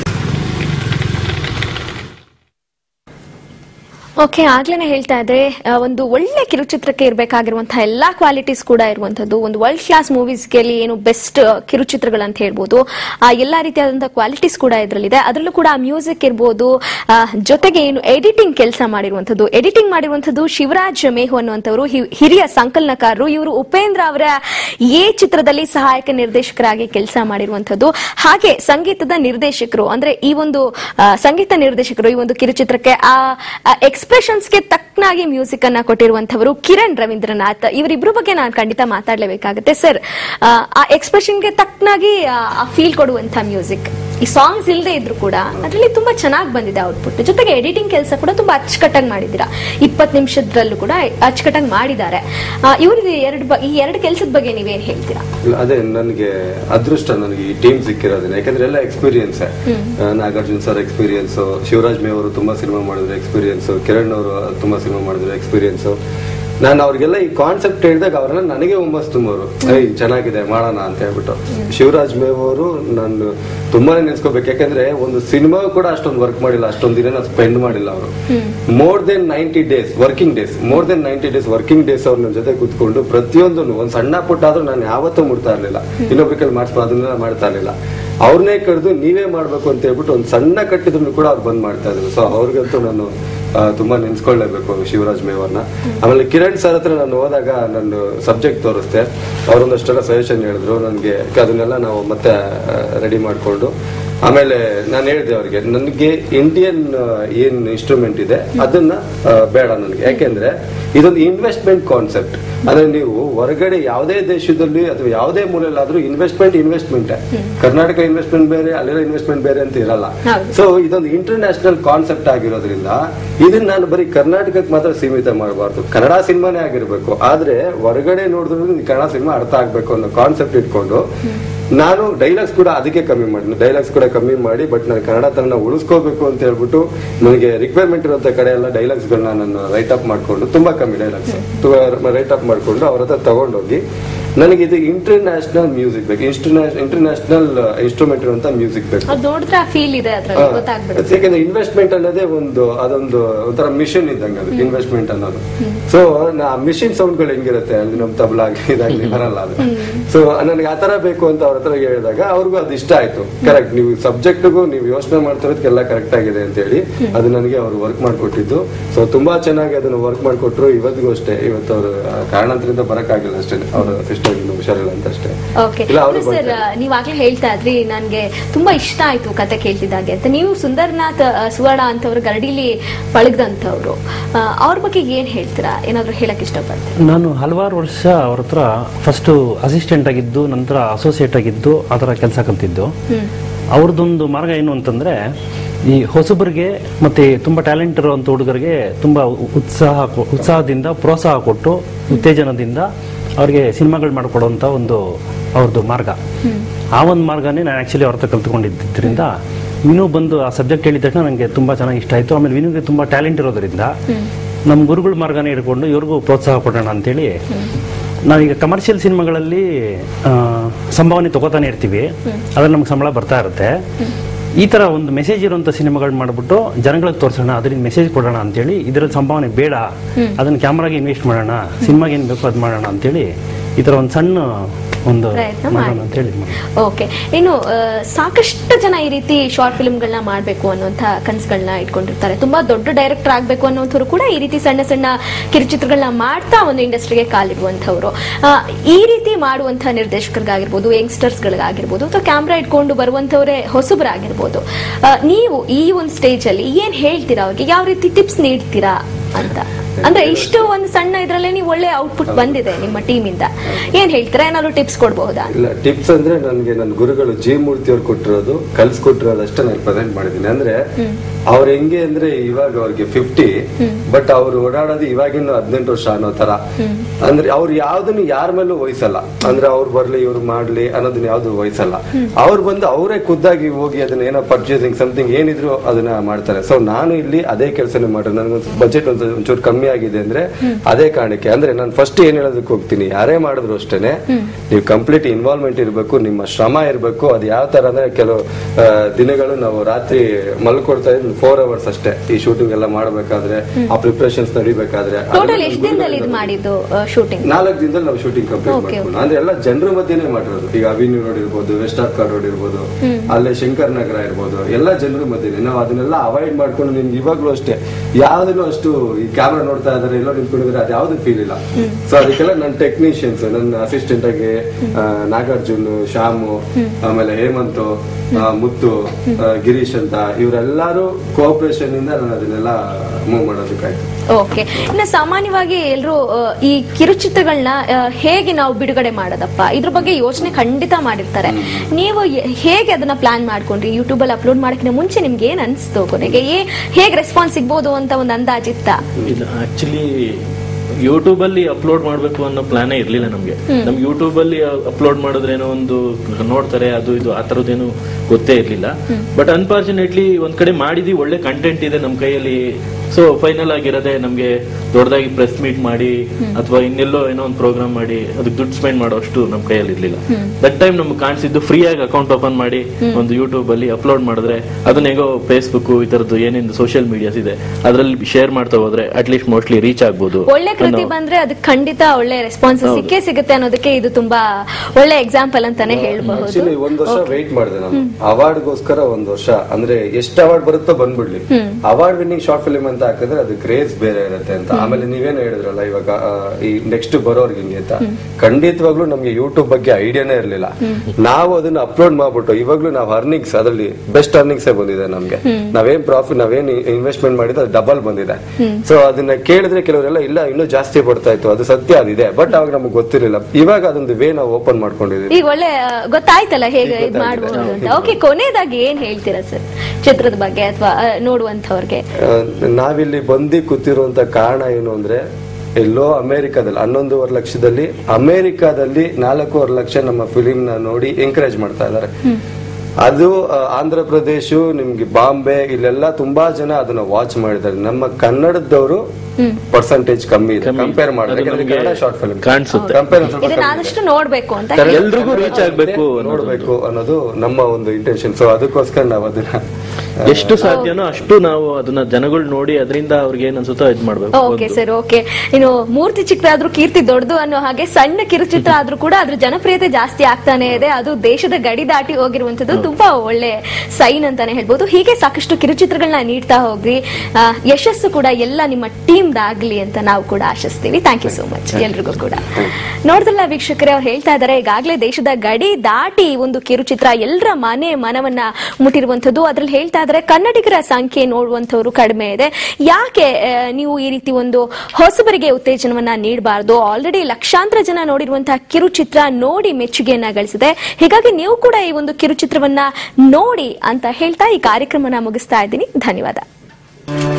[SPEAKER 1] ಓಕೆ ಆಗ್ಲೇನೆ ಹೇಳ್ತಾ ಇದ್ರೆ ಆ, ಒಂದು ಒಳ್ಳೆ ಕಿರುಚಿತ್ರಕ್ಕೆ ಇರಬೇಕಾಗಿರುವಂತಹ ಎಲ್ಲಾ ಕ್ವಾಲಿಟೀಸ್ ಕೂಡ ಇರುವಂತದ್ದು ಒಂದು ವರ್ಲ್ಡ್ ಕ್ಲಾಸ್ ಮೂವೀಸ್ಗೆ ಏನು ಬೆಸ್ಟ್ ಕಿರುಚಿತ್ರಗಳಂತ ಹೇಳ್ಬೋದು ಆ ಎಲ್ಲಾ ರೀತಿಯಾದಂತಹ ಕ್ವಾಲಿಟೀಸ್ ಕೂಡ ಇದರಲ್ಲಿದೆ ಅದರಲ್ಲೂ ಕೂಡ ಮ್ಯೂಸಿಕ್ ಇರ್ಬೋದು ಆ, ಜೊತೆಗೆ ಏನು ಎಡಿಟಿಂಗ್ ಕೆಲಸ ಮಾಡಿರುವಂತದ್ದು ಎಡಿಟಿಂಗ್ ಮಾಡಿರುವಂತದ್ದು ಶಿವರಾಜ್ ಮೇಹು ಅನ್ನುವಂಥವ್ರು ಹಿ- ಹಿರಿಯ ಸಂಕಲನಕಾರರು ಇವರು ಉಪೇಂದ್ರ ಅವರ ಎ ಚಿತ್ರದಲ್ಲಿ ಸಹಾಯಕ ನಿರ್ದೇಶಕರಾಗಿ ಕೆಲಸ ಮಾಡಿರುವಂತದ್ದು ಹಾಗೆ ಸಂಗೀತದ ನಿರ್ದೇಶಕರು ಅಂದ್ರೆ ಈ ಒಂದು ಆ, ಸಂಗೀತ ನಿರ್ದೇಶಕರು ಈ ಒಂದು ಕಿರುಚಿತ್ರಕ್ಕೆ ಆ ಎಕ್ಸ್ಪ್ರೆಷನ್ಸ್ಗೆ ತಕ್ಕನಾಗಿ ಮ್ಯೂಸಿಕ್ ಅನ್ನ ಕೊಟ್ಟಿರುವಂತವರು ಕಿರಣ್ ರವೀಂದ್ರನಾಥ್ ಇವರಿಬ್ರು ಬಗ್ಗೆ ನಾನು ಖಂಡಿತ ಮಾತಾಡ್ಲೇಬೇಕಾಗುತ್ತೆ ಸರ್ ಆ ಎಕ್ಸ್ಪ್ರೆಷನ್ಗೆ ತಕ್ಕನಾಗಿ ಆ ಫೀಲ್ ಕೊಡುವಂತ ಮ್ಯೂಸಿಕ್ ಈ ಸಾಂಗ್ಸ್ ಇಲ್ಲದೆ ಇದ್ರು ಕೂಡ ಅದರಲ್ಲಿ ತುಂಬಾ ಚೆನ್ನಾಗಿ ಬಂದಿದೆ ಔಟ್ಪುಟ್ ಜೊತೆಗೆ ಎಡಿಟಿಂಗ್ ಕೆಲಸ ಕೂಡ ತುಂಬಾ ಅಚ್ಚುಕಟ್ಟಾಗಿ ಮಾಡಿದ್ದೀರಾ ಇಪ್ಪತ್ತು ನಿಮಿಷದ್ರಲ್ಲೂ ಕೂಡ ಅಚ್ಚುಕಟ್ಟಾಗಿ ಮಾಡಿದ್ದಾರೆ ಇವ್ರಿಗೆ ಎರಡು ಬ- ಈ ಎರಡು ಕೆಲಸದ ಬಗ್ಗೆ ನೀವೇನ್ ಹೇಳ್ತೀರಾ
[SPEAKER 2] ಇಲ್ಲ, ಅದೇ ನನಗೆ ಅದೃಷ್ಟ ನನಗೆ ಈ ಟೀಮ್ ಸಿಕ್ಕಿರೋದಿಲ್ಲ ಯಾಕಂದ್ರೆ ಎಲ್ಲ experience Nagarjun sir experience Shivaraj ಮೇ ಅವರು ತುಂಬಾ ಸಿನಿಮಾ ಮಾಡಿದ್ರು ಎಕ್ಸ್ಪೀರಿಯನ್ಸ್ ಕಿರಣ್ ಅವರು ತುಂಬಾ ಸಿನಿಮಾ ಮಾಡಿದ್ರು ಎಕ್ಸ್ಪೀರಿಯನ್ಸ್ ನಾನು ಅವ್ರಿಗೆಲ್ಲ ಈ ಕಾನ್ಸೆಪ್ಟ್ ಹೇಳಿದಾಗ ಅವರೆಲ್ಲ ನನಗೆ ಹುಮ್ಮಸ್ ತುಂಬೋರು ಏಯ್ ಚೆನ್ನಾಗಿದೆ ಮಾಡೋಣ ಅಂತ ಹೇಳ್ಬಿಟ್ಟು ಶಿವರಾಜ್ ಮೇವ್ ಅವರು ನಾನು ತುಂಬಾನೇ ನೆನ್ಸ್ಕೋಬೇಕು ಯಾಕಂದ್ರೆ ಒಂದು ಸಿನಿಮಾ ಕೂಡ ಅಷ್ಟೊಂದು ವರ್ಕ್ ಮಾಡಿಲ್ಲ ಅಷ್ಟೊಂದು ದಿನ ಸ್ಪೆಂಡ್ ಮಾಡಿಲ್ಲ ಅವರು more than ninety days working days more than ninety days working days ಅವ್ರ ನನ್ನ ಜೊತೆ ಕೂತ್ಕೊಂಡು ಪ್ರತಿಯೊಂದನ್ನು ಒಂದ್ ಸಣ್ಣ ಪುಟ್ಟ ಆದ್ರೂ ನಾನು ಯಾವತ್ತೂ ಮುಡ್ತಾ ಇರ್ಲಿಲ್ಲ ಇನ್ನೊಬ್ರ ಕೈಲಿ ಮಾಡಿಸ್ಬೋ ಅದನ್ನೆಲ್ಲ ಮಾಡ್ತಾ ಇರ್ಲಿಲ್ಲ ಅವ್ರನ್ನೇ ಕರೆದು ನೀವೇ ಮಾಡ್ಬೇಕು ಅಂತ ಹೇಳ್ಬಿಟ್ಟು ಒಂದು ಸಣ್ಣ ಕಟ್ಟಿದ್ರು ಕೂಡ ಅವ್ರು ಬಂದ್ ಮಾಡ್ತಾ ಇದ್ರು ಸೊ ಅವ್ರಿಗಂತೂ ನಾನು ಆ, ತುಂಬಾ ನೆನ್ಸ್ಕೊಳ್ಳೇಬೇಕು ಶಿವರಾಜ್ ಮೇವರ್ನ ಆಮೇಲೆ ಕಿರಣ್ ಸರ್ ಹತ್ರ ನಾನು ಹೋದಾಗ ನಾನು ಸಬ್ಜೆಕ್ಟ್ ತೋರಿಸ್ದೆ ಅವರೊಂದಷ್ಟೆಲ್ಲ ಸಜೆಷನ್ ಹೇಳಿದ್ರು ನನಗೆ ಅದನ್ನೆಲ್ಲ ನಾವು ಮತ್ತೆ ರೆಡಿ ಮಾಡ್ಕೊಂಡು ಆಮೇಲೆ ನಾನು ಹೇಳಿದೆ ಅವ್ರಿಗೆ ನನಗೆ ಇಂಡಿಯನ್ ಏನ್ ಇನ್ಸ್ಟ್ರೂಮೆಂಟ್ ಇದೆ ಅದನ್ನ ಆ, ಬೇಡ ನನಗೆ ಯಾಕೆಂದ್ರೆ ಇದೊಂದು ಇನ್ವೆಸ್ಟ್ಮೆಂಟ್ ಕಾನ್ಸೆಪ್ಟ್ ಅಂದ್ರೆ ನೀವು ಹೊರಗಡೆ ಯಾವುದೇ ದೇಶದಲ್ಲಿ ಅಥವಾ ಯಾವುದೇ ಮೂಲೆಯಲ್ಲಾದ್ರೂ ಇನ್ವೆಸ್ಟ್ಮೆಂಟ್ ಇನ್ವೆಸ್ಟ್ಮೆಂಟ್ ಕರ್ನಾಟಕ ಇನ್ವೆಸ್ಟ್ಮೆಂಟ್ ಬೇರೆ ಅಲ್ಲಿರೋ ಇನ್ವೆಸ್ಟ್ಮೆಂಟ್ ಬೇರೆ ಅಂತ ಇರಲ್ಲ
[SPEAKER 1] ಹೌದು.
[SPEAKER 2] ಸೊ ಇದೊಂದು ಇಂಟರ್ನ್ಯಾಷನಲ್ ಕಾನ್ಸೆಪ್ಟ್ ಆಗಿರೋದ್ರಿಂದ ಇದನ್ನ ನಾನು ಬರೀ ಕರ್ನಾಟಕಕ್ಕೆ ಮಾತ್ರ ಸೀಮಿತ ಮಾಡಬಾರ್ದು ಕನ್ನಡ ಸಿನಿಮಾನೇ ಆಗಿರ್ಬೇಕು ಆದ್ರೆ ಹೊರಗಡೆ ನೋಡಿದ್ರು ಕನ್ನಡ ಸಿನಿಮಾ ಅರ್ಥ ಆಗ್ಬೇಕು ಅನ್ನೋ ಕಾನ್ಸೆಪ್ಟ್ ಇಟ್ಕೊಂಡು ನಾನು ಡೈಲಾಗ್ಸ್ ಕೂಡ ಅದಕ್ಕೆ ಕಮ್ಮಿ ಮಾಡಿ ಡೈಲಾಗ್ಸ್ ಕೂಡ ಕಮ್ಮಿ ಮಾಡಿ ಬಟ್ ನಾನು ಕನ್ನಡ ತನ ಉಳಿಸ್ಕೋಬೇಕು ಅಂತ ಹೇಳ್ಬಿಟ್ಟು ನನಗೆ ರಿಕ್ವೈರ್ಮೆಂಟ್ ಇರುವಂತ ಕಡೆ ಎಲ್ಲ ಡೈಲಾಗ್ಸ್ ಗಳನ್ನ ನಾನು ರೈಟ್ ಅಪ್ ಮಾಡ್ಕೊಂಡು ತುಂಬಾ ಕಮ್ಮಿ ಡೈಲಾಗ್ಸ್ ರೈಟ್ ಅಪ್ ಮಾಡ್ಕೊಂಡು ಅವ್ರ ಹತ್ರ ತಗೊಂಡೋಗಿ ನನಗೆ ಇದು ಇಂಟರ್ನ್ಯಾಷನಲ್ ಮ್ಯೂಸಿಕ್ ಬೇಕು ಇಂಟರ್ನ್ಯಾಷನಲ್ ಇನ್ಸ್ಟ್ರೂಮೆಂಟ್ ಇರುವಂತ ಮ್ಯೂಸಿಕ್ ಬೇಕು
[SPEAKER 1] ಅದು ನೋಡಿದ್ರೆ ಆ ಫೀಲ್ ಇದೆ ಅದ್ರಲ್ಲಿ ಗೊತ್ತಾಗ್ಬಿಡುತ್ತೆ
[SPEAKER 2] ಯಾಕಂದ್ರೆ ಇನ್ವೆಸ್ಟ್ಮೆಂಟ್ ಅನ್ನೋದೇ ಒಂದು ಅದೊಂದು ಒಂಥರ ಮಿಷನ್ ಇದ್ದಂಗೆ ಅದು ಇನ್ವೆಸ್ಟ್ಮೆಂಟ್ ಅನ್ನೋದು ಸೊ ನಾ ಮಿಷಿನ್ ಸೌಂಡ್ಗಳು ಹೆಂಗಿರುತ್ತೆ ಅಲ್ಲಿ ನಮ್ ತಬಲ ಆಗ್ಲಿ ಇದಾಗ್ಲಿ ಬರಲ್ಲ ಅದು ಸೊ ನನಗೆ ಆತರ ಬೇಕು ಅಂತ ಅವ್ರ ಹತ್ರ ಹೇಳಿದಾಗ ಅವ್ರಿಗೂ ಅದು ಇಷ್ಟ ಆಯ್ತು ಕರೆಕ್ಟ್ ನೀವು ಸಬ್ಜೆಕ್ಟ್ಗೂ ನೀವು ಯೋಚನೆ ಮಾಡ್ತಿರೋದಕ್ಕೆಲ್ಲ ಕರೆಕ್ಟ್ ಆಗಿದೆ ಅಂತ ಹೇಳಿ ಅದು ನನಗೆ ಅವ್ರು ವರ್ಕ್ ಮಾಡ್ಕೊಟ್ಟಿದ್ದು ಸೊ ತುಂಬಾ ಚೆನ್ನಾಗಿ ಅದನ್ನ ವರ್ಕ್ ಮಾಡ್ಕೊಟ್ರು ಇವತ್ತಿಗೂ ಅಷ್ಟೇ ಇವತ್ತು ಅವರು ಕಾರಣಾಂತರದಿಂದ ಬರಕ್ಕಾಗಿಲ್ಲ ಅಷ್ಟೇ ಅವ್ರ ಸಿಸ್ಟರ್ ಹುಷಾರಿಲ್ಲ ಅಂತ ಅಷ್ಟೇ
[SPEAKER 1] ಓಕೆ
[SPEAKER 2] ಇಲ್ಲ ಅವರು
[SPEAKER 1] ಸರ್ ನೀವಾಗ್ಲೇ ಹೇಳ್ತಾ ಇದ್ರಿ ನನ್ಗೆ ತುಂಬಾ ಇಷ್ಟ ಆಯ್ತು ಕತೆ ಕೇಳ್ತಿದ್ದಾಗೆ ಅಂತ ನೀವು ಸುಂದರ್ನಾಥ್ ಆ, ಸುವರ್ಣ ಅಂತವ್ರು ಗರಡಿಲಿ ಪಳಗ್ದಂಥವ್ರು ಆ, ಅವ್ರ ಬಗ್ಗೆ ಏನ್ ಹೇಳ್ತೀರಾ ಏನಾದ್ರು ಹೇಳಕ್ ಇಷ್ಟಪಡ್ತೀರಾ
[SPEAKER 3] ನಾನು ಹಲವಾರು ವರ್ಷ ಅವ್ರ ಹತ್ರ ಫಸ್ಟ್ ಅಸಿಸ್ಟೆಂಟ್ ಆಗಿದ್ದು ನಂತರ ಅಸೋಸಿಯೇಟ್ ಆಗಿದ್ದು ಆ ಥರ ಕೆಲಸ ಕಲ್ತಿದ್ದು ಅವ್ರದ್ದೊಂದು ಮಾರ್ಗ ಏನು ಅಂತಂದ್ರೆ ಈ ಹೊಸಬರಿಗೆ ಮತ್ತೆ ತುಂಬಾ ಟ್ಯಾಲೆಂಟ್ ಇರುವಂತ ಹುಡುಗರಿಗೆ ತುಂಬಾ ಉ- ಉತ್ಸಾಹ ಕೊ- ಉತ್ಸಾಹದಿಂದ ಪ್ರೋತ್ಸಾಹ ಕೊಟ್ಟು ಉತ್ತೇಜನದಿಂದ ಅವ್ರಿಗೆ ಸಿನಿಮಾಗಳು ಮಾಡಿಕೊಡುವಂತ ಒಂದು ಅವ್ರದ್ದು ಮಾರ್ಗ ಆ ಒಂದು ಮಾರ್ಗನೇ ನಾನು ಆಕ್ಚುಲಿ ಅವ್ರ ಹತ್ರ ಕಲ್ತ್ಕೊಂಡಿದ್ದರಿಂದ ವಿನು ಬಂದು ಆ ಸಬ್ಜೆಕ್ಟ್ ಹೇಳಿದ ತಕ್ಷಣ ನನಗೆ ತುಂಬಾ ಚೆನ್ನಾಗಿ ಇಷ್ಟ ಆಯ್ತು ಆಮೇಲೆ ವಿನುಗೆ ತುಂಬಾ ಟ್ಯಾಲೆಂಟ್ ಇರೋದ್ರಿಂದ ನಮ್ಮ ಗುರುಗಳ ಮಾರ್ಗನೇ ಹಿಡ್ಕೊಂಡು ಇವ್ರಿಗೂ ಪ್ರೋತ್ಸಾಹ ಕೊಡೋಣ ಅಂತೇಳಿ ನಾವೀಗ ಕಮರ್ಷಿಯಲ್ ಸಿನಿಮಾಗಳಲ್ಲಿ ಆ, ಸಂಭಾವನೆ ತಗೋತಾನೆ ಇರ್ತೀವಿ ಅದ್ರಲ್ಲಿ ನಮ್ಗೆ ಸಂಬಳ ಬರ್ತಾ ಇರುತ್ತೆ ಈ ತರ ಒಂದು ಮೆಸೇಜ್ ಇರುವಂತ ಸಿನಿಮಾಗಳು ಮಾಡ್ಬಿಟ್ಟು ಜನಗಳಿಗೆ ತೋರಿಸೋಣ ಅದರಿಂದ ಮೆಸೇಜ್ ಕೊಡೋಣ ಅಂತೇಳಿ ಇದರಲ್ಲಿ ಸಂಭಾವನೆ ಬೇಡ ಅದನ್ನ ಕ್ಯಾಮ್ರಾಗೆ ಇನ್ವೆಸ್ಟ್ ಮಾಡೋಣ ಸಿನಿಮಾಗೆ ಏನ್ ಬೇಕೋ ಅದು ಮಾಡೋಣ ಅಂತೇಳಿ ಈ ತರ ಒಂದು ಸಣ್ಣ ಒಂದು
[SPEAKER 1] ಪ್ರಯತ್ನ
[SPEAKER 3] ಮಾಡೋಣ
[SPEAKER 1] ಮಾಡಿ.
[SPEAKER 3] ಅಂತೇಳಿ ಇದ್ ಮಾಡಿದ್ವಿ.
[SPEAKER 1] ಓಕೆ ಇನ್ನು ಆ, ಸಾಕಷ್ಟು ಜನ ಈ ರೀತಿ ಶಾರ್ಟ್ ಫಿಲ್ಮ್ಗಳನ್ನ ಮಾಡಬೇಕು ಅನ್ನುವಂಥ ಕನಸುಗಳನ್ನ ಇಟ್ಕೊಂಡಿರ್ತಾರೆ ತುಂಬಾ ದೊಡ್ಡ ಡೈರೆಕ್ಟರ್ ಆಗಬೇಕು ಅನ್ನೋಂಥವ್ರು ಕೂಡ ಈ ರೀತಿ ಸಣ್ಣ ಸಣ್ಣ ಕಿರುಚಿತ್ರಗಳನ್ನ ಮಾಡ್ತಾ ಒಂದು ಇಂಡಸ್ಟ್ರಿಗೆ ಕಾಲಿಡುವಂಥವ್ರು ಆ, ಈ ರೀತಿ ಮಾಡುವಂಥ ನಿರ್ದೇಶಕರಿಗಾಗಿರ್ಬೋದು ಯಂಗ್ಸ್ಟರ್ಸ್ಗಳಿಗಾಗಿರ್ಬೋದು ಅಥವಾ ಕ್ಯಾಮ್ರಾ ಇಟ್ಕೊಂಡು ಬರುವಂಥವರೇ ಹೊಸಬರಾಗಿರ್ಬೋದು ಆ, ನೀವು ಈ ಒಂದು ಸ್ಟೇಜ್ ಅಲ್ಲಿ ಏನ್ ಹೇಳ್ತೀರಾ ಅವ್ರಿಗೆ ಯಾವ ರೀತಿ ಟಿಪ್ಸ್ ನೀಡ್ತೀರಾ ಅಂತ ಅಂದ್ರೆ ಇಷ್ಟು ಒಂದು ಸಣ್ಣ ಇದ್ರಲ್ಲೇ ನೀವು ಒಳ್ಳೆ ಔಟ್ಪುಟ್ ಬಂದಿದೆ ನಿಮ್ಮ ಟೀಮಿಂದ ಏನ್ ಹೇಳ್ತೀರಾ ಏನಾದ್ರು ಟಿಪ್ಸ್ ಕೊಡ್ಬಹುದಾ
[SPEAKER 2] ಇಲ್ಲ ಟಿಪ್ಸ್ ಅಂದ್ರೆ ನನಗೆ ನನ್ನ ಗುರುಗಳು ಜಿ ಮೂರ್ತಿ ಅವ್ರು ಕೊಟ್ಟಿರೋದು ಕಲ್ಸ್ಕೊಟ್ಟಿರೋದು ಅಷ್ಟೇ ನಾನು ಪ್ರೆಸೆಂಟ್ ಮಾಡಿದ್ದೀನಿ ಅಂದ್ರೆ ಅವ್ರ ಹೆಂಗೆ ಅಂದ್ರೆ ಇವಾಗ ಅವ್ರಿಗೆ ಫಿಫ್ಟಿ ಬಟ್ ಅವ್ರು ಓಡಾಡೋದು ಇವಾಗಿನ ಹದಿನೆಂಟು ವರ್ಷ ಅನ್ನೋ ತರ ಅಂದ್ರೆ ಅವ್ರು ಯಾವ್ದನ್ನು ಯಾರ ಮೇಲೂ ವಹಿಸಲ್ಲ ಅಂದ್ರೆ ಅವ್ರು ಬರ್ಲಿ ಇವ್ರು ಮಾಡ್ಲಿ ಅನ್ನೋದನ್ನ ಯಾವ್ದು ವಹಿಸಲ್ಲ ಅವ್ರು ಬಂದು ಅವರೇ ಖುದ್ದಾಗಿ ಹೋಗಿ ಅದನ್ನ ಏನೋ ಪರ್ಚೇಸಿಂಗ್ ಸಮಥಿಂಗ್ ಏನಿದ್ರು ಅದನ್ನ ಮಾಡ್ತಾರೆ ಸೊ ನಾನು ಇಲ್ಲಿ ಅದೇ ಕೆಲಸನೇ ಮಾಡ್ರೆ ನನಗೆ ಬಜೆಟ್ ಒಂದು ಒಂಚೂರು ಕಮ್ಮಿ ಕಮ್ಮಿ ಆಗಿದೆ ಅಂದ್ರೆ ಅದೇ ಕಾರಣಕ್ಕೆ ಅಂದ್ರೆ ನಾನು ಫಸ್ಟ್ ಏನ್ ಹೇಳೋದಕ್ಕೆ ಹೋಗ್ತೀನಿ ಯಾರೇ ಮಾಡಿದ್ರು ಅಷ್ಟೇನೆ ನೀವು ಕಂಪ್ಲೀಟ್ ಇನ್ವಾಲ್ವ್ಮೆಂಟ್ ಇರಬೇಕು ನಿಮ್ಮ ಶ್ರಮ ಇರಬೇಕು ಅದು ಯಾವ ತರ ಅಂದ್ರೆ ಕೆಲವು ಆ, ದಿನಗಳು ನಾವು ರಾತ್ರಿ ಮಲ್ಕೊಡ್ತಾ ಇದ್ದು ಫೋರ್ ಅವರ್ಸ್ ಅಷ್ಟೇ ಈ ಶೂಟಿಂಗ್ ಎಲ್ಲ ಮಾಡಬೇಕಾದ್ರೆ ಆ ಪ್ರಿಪರೇಷನ್ಸ್ ನಡಿಬೇಕಾದ್ರೆ
[SPEAKER 1] ಟೋಟಲ್ ಎಷ್ಟು ದಿನದಲ್ಲಿ ಇದು ಮಾಡಿದ್ದು ಶೂಟಿಂಗ್
[SPEAKER 2] ನಾಲ್ಕು ದಿನದಲ್ಲಿ ನಾವು ಶೂಟಿಂಗ್ ಕಂಪ್ಲೀಟ್
[SPEAKER 1] Okay,
[SPEAKER 2] ಮಾಡ್ಕೊಂಡು ಅಂದ್ರೆ ಎಲ್ಲ ಜನರ ಮಧ್ಯೆನೇ ಮಾಡಿರೋದು ಈಗ ಅವಿನ್ಯೂ ರೋಡ್ ಇರ್ಬೋದು ವೆಸ್ಟ್ ಆಫ್ ಕಾರ್ಡ್ ರೋಡ್ ಇರ್ಬೋದು ಅಲ್ಲೇ ಶಂಕರ್ ನಗರ ಇರ್ಬೋದು ಎಲ್ಲ ಜನರ ಮಧ್ಯೆನೇ ನಾವು ಅದನ್ನೆಲ್ಲ ಅವಾಯ್ಡ್ ಮಾಡ್ಕೊಂಡು ನಿಮ್ಗೆ ಇವಾಗ್ಲೂ ಅಷ್ಟೇ ಯಾವ್ದನ್ನು ಅಷ್ಟು ಈ ಕ್ಯಾಮ್ರಾ ನೋಡ್ತಾ ಇದಾರೆ ಎಲ್ಲೋ ನಿಂತ್ಕೊಂಡಿದ್ರೆ ಅದು ಯಾವ್ದು ಫೀಲ್ ಇಲ್ಲ ಸೊ ಅದಕ್ಕೆಲ್ಲ ನನ್ನ ಟೆಕ್ನಿಷಿಯನ್ಸ್ ನನ್ನ ಅಸಿಸ್ಟೆಂಟ್ ಆಗಿ ಆ, ನಾಗಾರ್ಜುನ್ ಶ್ಯಾಮು ಆಮೇಲೆ ಹೇಮಂತ್ ಆ, ಮುತ್ತು ಆ, ಗಿರೀಶ್ ಅಂತ ಇವರೆಲ್ಲರೂ ಕೋಆಪರೇಷನ್ ಇಂದ ನಾನು ಅದನ್ನೆಲ್ಲ ಮೂವ್ ಮಾಡೋದಕ್ಕಾಯ್ತು
[SPEAKER 1] ಓಕೆ ಇನ್ನು ಸಾಮಾನ್ಯವಾಗಿ ಎಲ್ಲರೂ ಈ ಕಿರುಚಿತ್ರಗಳನ್ನ ಆ, ಹೇಗೆ ನಾವು ಬಿಡುಗಡೆ ಮಾಡೋದಪ್ಪ ಇದ್ರ ಬಗ್ಗೆ ಯೋಚನೆ ಖಂಡಿತ ಮಾಡಿರ್ತಾರೆ ನೀವು ಎ- ಹೇಗೆ ಅದನ್ನ ಪ್ಲಾನ್ ಮಾಡ್ಕೊಂಡ್ರಿ ಯೂಟ್ಯೂಬ್ ಅಲ್ಲಿ ಅಪ್ಲೋಡ್ ಮಾಡಕ್ಕಿಂತ ಮುಂಚೆ ನಿಮ್ಗೆ ಏನ್ ಅನ್ಸ್ತು ಕೊನೆಗೆ ಏ ಹೇಗೆ ರೆಸ್ಪಾನ್ಸ್ ಸಿಗ್ಬೋದು ಅಂತ ಒಂದು ಅಂದಾಜಿತ್ತ
[SPEAKER 4] ಇಲ್ಲ ಆಕ್ಚುಲಿ ಯೂಟ್ಯೂಬ್ ಅಲ್ಲಿ ಅಪ್ಲೋಡ್ ಮಾಡ್ಬೇಕು ಅನ್ನೋ ಪ್ಲಾನೇ ಇರ್ಲಿಲ್ಲ ನಮ್ಗೆ ನಮ್ಗೆ ಯೂಟ್ಯೂಬ್ ಅಲ್ಲಿ ಅಪ್ಲೋಡ್ ಮಾಡಿದ್ರೆ ಏನೋ ಒಂದು ನೋಡ್ತಾರೆ ಅದು ಇದು ಆ ತರದ್ದೇನು ಗೊತ್ತೇ ಇರ್ಲಿಲ್ಲ ಬಟ್ ಅನ್ಫಾರ್ಚುನೇಟ್ಲಿ ಒಂದ್ ಕಡೆ ಮಾಡಿದೀವಿ ಒಳ್ಳೆ ಕಂಟೆಂಟ್ ಇದೆ ನಮ್ ಕೈಯಲ್ಲಿ ಸೊ ಫೈನಲ್ ಆಗಿರೋದೇ ನಮ್ಗೆ ದೊಡ್ಡದಾಗಿ ಪ್ರೆಸ್ ಮೀಟ್ ಮಾಡಿ ಅಥವಾ ಇನ್ನೆಲ್ಲೋ ಏನೋ ಒಂದು ಪ್ರೋಗ್ರಾಮ್ ಮಾಡಿ ಅದಕ್ಕೆ ದುಡ್ಡು ಸ್ಪೆಂಡ್ ಮಾಡೋ ಅಷ್ಟು ನಮ್ ಕೈಯಲ್ಲಿ ಇರ್ಲಿಲ್ಲ ದಟ್ ಟೈಮ್ ನಮ್ಗೆ ಕಾಣಿಸಿದ್ದು ಫ್ರೀ ಆಗಿ ಅಕೌಂಟ್ ಓಪನ್ ಮಾಡಿ ಒಂದು ಯೂಟ್ಯೂಬ್ ಅಲ್ಲಿ ಅಪ್ಲೋಡ್ ಮಾಡಿದ್ರೆ ಅದನ್ನ ಹೇಗೋ ಫೇಸ್ಬುಕ್ ಈ ತರದ್ದು ಏನೇನು ಸೋಷಿಯಲ್ ಮೀಡಿಯಾಸ್ ಇದೆ ಅದ್ರಲ್ಲಿ ಶೇರ್ ಮಾಡ್ತಾ ಹೋದ್ರೆ ಅಟ್ಲೀಸ್ಟ್ ಮೋಸ್ಟ್ಲಿ ರೀಚ್ ಆಗ್ಬೋದು
[SPEAKER 1] ಒಳ್ಳೆ ಕೃತಿ ಬಂದ್ರೆ ಅದಕ್ಕೆ ಖಂಡಿತ ಒಳ್ಳೆ ರೆಸ್ಪಾನ್ಸ್ ಸಿಕ್ಕೇ ಸಿಗುತ್ತೆ ಅನ್ನೋದಕ್ಕೆ ಇದು ತುಂಬಾ ಒಳ್ಳೆ ಎಕ್ಸಾಂಪಲ್ ಅಂತಾನೆ ಹೇಳ್ಬಹುದು
[SPEAKER 2] ಆಕ್ಚುಲಿ ಒಂದ್ ವರ್ಷ ವೆಯ್ಟ್ ಮಾಡಿದೆ ನಾನು ಅವಾರ್ಡ್ಗೋಸ್ಕರ ಒಂದ್ ವರ್ಷ ಅಂದ್ರೆ ಎಷ್ಟು ಅವಾರ್ಡ್ ಬರುತ್ತೋ ಬಂದ್ಬಿಡ್ಲಿ ಅವಾರ್ಡ್ ವಿನ್ನಿಂಗ್ ಶಾರ್ಟ್ ಫಿಲ್ಮ್ ಅಂತ ಹಾಕಿದ್ರೆ ಅದು ಕ್ರೇಜ್ ಬೇರೆ ಇರುತ್ತೆ ಅಂತ ಆಮೇಲೆ ನೀವೇನು ಹೇಳಿದ್ರಲ್ಲ ಇವಾಗ ಆ, ಈ ನೆಕ್ಸ್ಟ್ ಬರೋರ್ಗೆ ಹಿಂಗೆ ಅಂತ ಖಂಡಿತವಾಗ್ಲೂ ನಮ್ಗೆ ಯೂಟ್ಯೂಬ್ ಬಗ್ಗೆ ಐಡಿಯಾನೇ ಇರ್ಲಿಲ್ಲ ನಾವು ಅದನ್ನ ಅಪ್ಲೋಡ್ ಮಾಡ್ಬಿಟ್ಟು ಇವಾಗ್ಲೂ ನಾವು ಅರ್ನಿಂಗ್ಸ್ ಅದರಲ್ಲಿ ಬೆಸ್ಟ್ ಅರ್ನಿಂಗ್ಸ್ ಬಂದಿದೆ ನಮ್ಗೆ ನಾವೇನ್ ಪ್ರಾಫಿಟ್ ನಾವೇನ್ ಇನ್ವೆಸ್ಟ್ಮೆಂಟ್ ಮಾಡಿದ್ರೆ ಅದು ಡಬಲ್ ಬಂದಿದೆ ಸೊ ಅದನ್ನ ಕೇಳಿದ್ರೆ ಕೆಲವರೆಲ್ಲ ಇಲ್ಲ ಇನ್ನೂ ಜಾಸ್ತಿ ಬರ್ತಾ ಇತ್ತು ಅದು ಸತ್ಯ ಅದಿದೆ ಬಟ್ ಅವಾಗ ನಮ್ಗೆ ಗೊತ್ತಿರಲಿಲ್ಲ ಇವಾಗ ಅದೊಂದು ವೇ ನಾವು ಓಪನ್ ಮಾಡ್ಕೊಂಡಿದ್ದೀವಿ
[SPEAKER 1] ಈಗ ಒಳ್ಳೆ ಆ, ಗೊತ್ತಾಯ್ತಲ್ಲ ಹೇಗೆ
[SPEAKER 2] ಈಗ
[SPEAKER 1] ಇದು
[SPEAKER 2] ಗೊತ್ತಾಗಿದೆ.
[SPEAKER 1] ಮಾಡಬಹುದು ಅಂತ ಓಕೆ ಕೊನೆಯದಾಗಿ ಏನ್ ಹೇಳ್ತೀರಾ ಸರ್ ಚಿತ್ರದ ಬಗ್ಗೆ ಅಥವಾ ನೋಡುವಂತವ್ರಿಗೆ
[SPEAKER 2] ಆ, ನಾವಿಲ್ಲಿ ಬಂದು ಕೂತಿರುವಂತ ಕಾರಣ ಏನು ಅಂದ್ರೆ ಎಲ್ಲೋ ಅಮೆರಿಕಾದಲ್ಲಿ ಹನ್ನೊಂದೂವರೆ ಲಕ್ಷದಲ್ಲಿ ಅಮೆರಿಕಾದಲ್ಲಿ ನಾಲ್ಕೂವರೆ ಲಕ್ಷ ನಮ್ಮ ಫಿಲಿಂ ನ ನೋಡಿ ಎಂಕರೇಜ್ ಮಾಡ್ತಾ ಇದ್ದಾರೆ ಅದು ಆ, ಆಂಧ್ರ ಪ್ರದೇಶ ನಿಮ್ಗೆ ಬಾಂಬೆ ಇಲ್ಲೆಲ್ಲ ತುಂಬಾ ಜನ ಅದನ್ನ ವಾಚ್ ಮಾಡಿದ್ದಾರೆ ನಮ್ಮ ಕನ್ನಡದವರು ಪರ್ಸೆಂಟೇಜ್ ಕಮ್ಮಿ ಇದೆ ಕಂಪೇರ್ ಮಾಡಿದ್ರೆ
[SPEAKER 4] ಅದು
[SPEAKER 2] ಯಾಕಂದ್ರೆ
[SPEAKER 4] ನಮ್ಗೆ
[SPEAKER 2] ಕನ್ನಡ ಶಾರ್ಟ್ ಫಿಲ್ಮ್
[SPEAKER 4] ಕಾಣಿಸುತ್ತೆ.
[SPEAKER 2] ಕಂಪೇರ್ ಸ್ವಲ್ಪ
[SPEAKER 1] ಇದನ್ನ
[SPEAKER 2] ಕಮ್ಮಿ ಇದೆ.
[SPEAKER 1] ಆದಷ್ಟು ನೋಡ್ಬೇಕು ಅಂತ
[SPEAKER 2] ಕನ್ನಡ
[SPEAKER 4] ಎಲ್ರಿಗೂ reach ಆಗ್ಬೇಕು ಅನ್ನೋದು
[SPEAKER 2] ನೋಡ್ಬೇಕು ಅನ್ನೋದು ನಮ್ಮ ಒಂದು ಇಂಟೆನ್ಷನ್ ಸೊ ಅದಕ್ಕೋಸ್ಕರ ನಾವು ಅದನ್ನ ಆ,
[SPEAKER 4] ಎಷ್ಟು ಸಾಧ್ಯನೋ ಅಷ್ಟು ನಾವು ಅದನ್ನ ಜನಗಳು ನೋಡಿ ಅದರಿಂದ ಅವ್ರಿಗೆ ಏನ್ ಅನ್ಸುತ್ತೋ ಇದ್ ಮಾಡ್ಬೇಕು
[SPEAKER 1] ಓಕೆ ಸರ್ ಓಕೆ ಇನ್ನು ಮೂರ್ತಿ ಚಿತ್ರ ಆದ್ರೂ ಕೀರ್ತಿ ದೊಡ್ಡದು ಅನ್ನೋ ಹಾಗೆ ಸಣ್ಣ ಕಿರುಚಿತ್ರ ಆದ್ರೂ ಕೂಡ ಅದ್ರ ಜನಪ್ರಿಯತೆ ಜಾಸ್ತಿ ಆಗ್ತಾನೆ ಇದೆ ಅದು ದೇಶದ ಗಡಿ ದಾಟಿ ಹೋಗಿರುವಂತದ್ದು ತುಂಬಾ ಒಳ್ಳೆ ಸೈನ್ ಅಂತಾನೆ ಹೇಳ್ಬೋದು ಹೀಗೆ ಸಾಕಷ್ಟು ಕಿರುಚಿತ್ರಗಳನ್ನ ನೀಡ್ತಾ ಹೋಗ್ರಿ ಆ, ಯಶಸ್ಸು ಕೂಡ ಎಲ್ಲ ನಿಮ್ಮ ಟೀಮ್ ದಾಗ್ಲಿ ಅಂತ ನಾವು ಕೂಡ ಆಶಿಸ್ತೀವಿ ಥ್ಯಾಂಕ್ ಯು ಸೋ ಮಚ್ ಎಲ್ರಿಗೂ ಕೂಡ ನೋಡಿದ್ರಲ್ಲ ವೀಕ್ಷಕರೇ ಅವ್ರು ಹೇಳ್ತಾ ಇದ್ದಾರೆ ಈಗಾಗಲೇ ದೇಶದ ಗಡಿ ದಾಟಿ ಒಂದು ಕಿರುಚಿತ್ರ ಎಲ್ಲರ ಮನೆ ಮನವನ್ನ ಮುಟ್ಟಿರುವಂತದ್ದು ಅದ್ರಲ್ಲಿ ಹೇಳ್ತಾ ಇದ್ದಾರೆ ಕನ್ನಡಿಗರ ಸಂಖ್ಯೆ ನೋಡುವಂತವ್ರು ಕಡಿಮೆ ಇದೆ ಯಾಕೆ ಆ, ನೀವು ಈ ರೀತಿ ಒಂದು ಹೊಸಬರಿಗೆ ಉತ್ತೇಜನವನ್ನ ನೀಡಬಾರ್ದು ಆಲ್ರೆಡಿ ಲಕ್ಷಾಂತರ ಜನ ನೋಡಿರುವಂತಹ ಕಿರುಚಿತ್ರ ನೋಡಿ ಮೆಚ್ಚುಗೆಯನ್ನ ಗಳಿಸಿದೆ ಹೀಗಾಗಿ ನೀವು ಕೂಡ ಈ ಒಂದು ಕಿರುಚಿತ್ರವನ್ನ ನೋಡಿ ಅಂತ ಹೇಳ್ತಾ ಈ ಕಾರ್ಯಕ್ರಮನ ಮುಗಿಸ್ತಾ ಇದ್ದೀನಿ ಧನ್ಯವಾದ